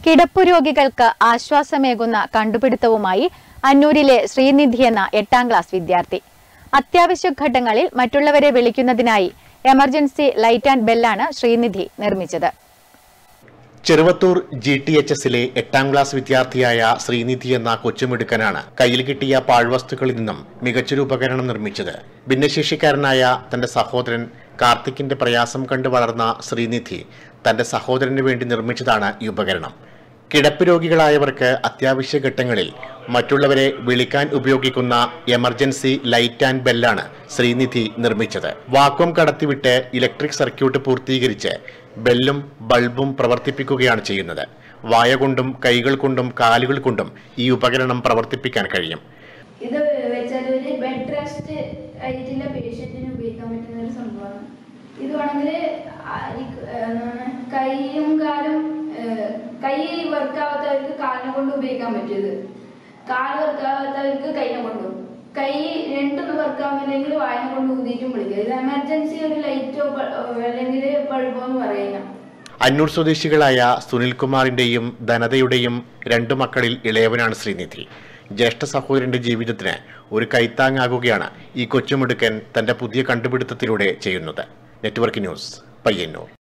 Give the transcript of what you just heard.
കിടപ്പു രോഗികൾക്ക് ആശ്വാസമേകുന്ന കണ്ടുപിടുത്തവുമായി അന്നൂരിലെ ശ്രീനിധി എന്ന എട്ടാം ക്ലാസ് വിദ്യാർത്ഥി അത്യാവശ്യ ഘട്ടങ്ങളിൽ മറ്റുള്ളവരെ വിളിക്കുന്നതിനായി എമർജൻസി ലൈറ്റ് ആൻഡ് ബെല്ലാണ് ശ്രീനിധി നിർമ്മിച്ചത് ചെറുവത്തൂർ ജി ടി എച്ച് എസിലെ എട്ടാം ക്ലാസ് വിദ്യാർത്ഥിയായ ശ്രീനിധി എന്ന കൊച്ചുമിടുക്കനാണ് കയ്യിൽ കിട്ടിയ പാഴ്വസ്തുക്കളിൽ നിന്നും മികച്ചൊരു ഉപകരണം നിർമ്മിച്ചത് ഭിന്നശേഷിക്കാരനായ തന്റെ സഹോദരൻ കാർത്തിക്കിന്റെ പ്രയാസം കണ്ടു വളർന്ന ശ്രീനിധി തന്റെ സഹോദരന് വേണ്ടി നിർമ്മിച്ചതാണ് ഈ ഉപകരണം കിടപ്പ് രോഗികളായവർക്ക് അത്യാവശ്യ ഘട്ടങ്ങളിൽ മറ്റുള്ളവരെ വിളിക്കാൻ ഉപയോഗിക്കുന്ന എമർജൻസി ലൈറ്റ് ആൻഡ് ബെല്ലാണ് ശ്രീനിധി നിർമ്മിച്ചത് വാക്വം കടത്തിവിട്ട് ഇലക്ട്രിക് സർക്യൂട്ട് പൂർത്തീകരിച്ച് ബെല്ലും ബൾബും പ്രവർത്തിപ്പിക്കുകയാണ് ചെയ്യുന്നത് വായ കൊണ്ടും കൈകൾ കൊണ്ടും കാലുകൾ കൊണ്ടും ഈ ഉപകരണം പ്രവർത്തിപ്പിക്കാൻ കഴിയും ഇത് വെച്ചാൽ ഒരു ബെഡ് റെസ്റ്റ് ആയിട്ടുള്ള പേഷ്യന്റിന് ഉപയോഗിക്കാൻ പറ്റുന്ന ഒരു സംഭവമാണ് ഇത് വേണമെങ്കിൽ കൈയും കാലും ഏഹ്, കൈ വർക്കാവാത്തവർക്ക് കാലിനെ കൊണ്ട് ഉപയോഗിക്കാൻ പറ്റും ഇത് കാല് വർക്കാവാത്തവർക്ക് കൈനെ കൊണ്ടും കൈ രണ്ടൊന്നും വർക്കാവുന്നില്ലെങ്കിൽ വായന കൊണ്ട് ഊതിയിട്ടും വിളിക്കുക ഇത് എമർജൻസി ഒരു ലൈറ്റോ അല്ലെങ്കിൽ ബൾബോ എന്ന് പറയുന്ന അന്നൂർ സ്വദേശികളായ സുനിൽകുമാറിന്റെയും ധനതയുടെയും രണ്ടു മക്കളിൽ ഇളയവനാണ് ശ്രീനിധി ജ്യേഷ്ഠ സഹോദരന്റെ ജീവിതത്തിന് ഒരു കൈത്താങ്ങാകുകയാണ് ഈ കൊച്ചുമിടുക്കൻ തന്റെ പുതിയ കണ്ടുപിടുത്തത്തിലൂടെ ചെയ്യുന്നത് നെറ്റ്വർക്ക് ന്യൂസ് പയ്യന്നൂർ